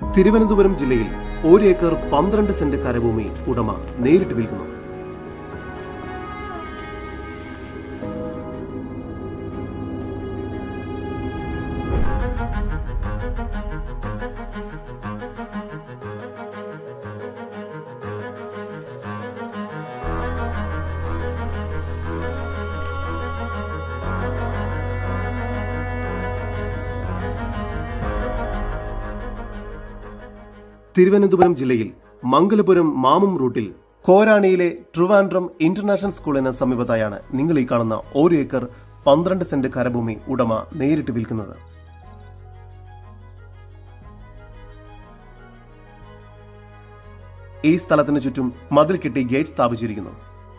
തിരുവനന്തപുരം ജില്ലയിൽ ഒരു ഏക്കർ പന്ത്രണ്ട് സെന്റ് കരഭൂമി ഉടമ നേരിട്ട് വിൽക്കുന്നു തിരുവനന്തപുരം ജില്ലയിൽ മംഗലപുരം മാമും റൂട്ടിൽ കോരാണിയിലെ ട്രിവാൻഡ്രം ഇന്റർനാഷണൽ സ്കൂളിന് സമീപത്തായാണ് നിങ്ങൾ ഈ കാണുന്ന ഒരു ഏക്കർ പന്ത്രണ്ട് സെന്റ് കരഭൂമി ഉടമ നേരിട്ട് വിൽക്കുന്നത് ഈ സ്ഥലത്തിന് ചുറ്റും മതിൽ കെട്ടി ഗേറ്റ് സ്ഥാപിച്ചിരിക്കുന്നു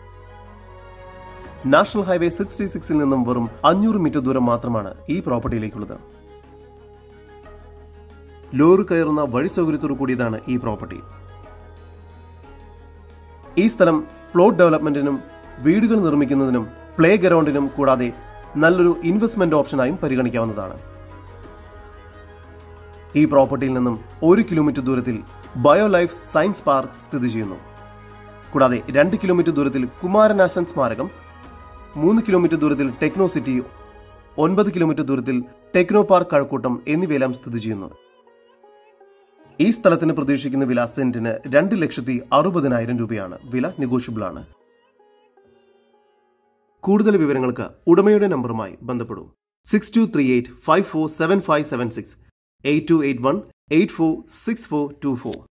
നാഷണൽ ഹൈവേ സിക്സ്റ്റി സിക്സിൽ നിന്നും വെറും അഞ്ഞൂറ് മീറ്റർ ദൂരം മാത്രമാണ് ഈ പ്രോപ്പർട്ടിയിലേക്കുള്ളത് ലോറി കയറുന്ന വഴി സൗകര്യത്തോടു കൂടിയതാണ് ഈ പ്രോപ്പർട്ടി ഈ സ്ഥലം പ്ലോട്ട് ഡെവലപ്മെന്റിനും വീടുകൾ നിർമ്മിക്കുന്നതിനും പ്ലേ ഗ്രൗണ്ടിനും കൂടാതെ നല്ലൊരു ഇൻവെസ്റ്റ്മെന്റ് ഓപ്ഷനായും പരിഗണിക്കാവുന്നതാണ് ഈ പ്രോപ്പർട്ടിയിൽ നിന്നും ഒരു കിലോമീറ്റർ ദൂരത്തിൽ ബയോ ലൈഫ് സയൻസ് പാർക്ക് സ്ഥിതി ചെയ്യുന്നു കൂടാതെ രണ്ട് കിലോമീറ്റർ ദൂരത്തിൽ കുമാരനാശൻ സ്മാരകം മൂന്ന് കിലോമീറ്റർ ദൂരത്തിൽ ടെക്നോ സിറ്റി ഒൻപത് കിലോമീറ്റർ ദൂരത്തിൽ ടെക്നോ പാർക്ക് കഴക്കൂട്ടം എന്നിവയെല്ലാം സ്ഥിതി ചെയ്യുന്നു ഈ സ്ഥലത്തിന് പ്രതീക്ഷിക്കുന്ന വില സെന്റിന് രണ്ട് ലക്ഷത്തി അറുപതിനായിരം രൂപയാണ് വില നെഗോഷ്യബിൾ ആണ് കൂടുതൽ വിവരങ്ങൾക്ക് ഉടമയുടെ നമ്പറുമായി ബന്ധപ്പെടൂ six two three eight five four seven five seven six eight two eight one eight four six four two four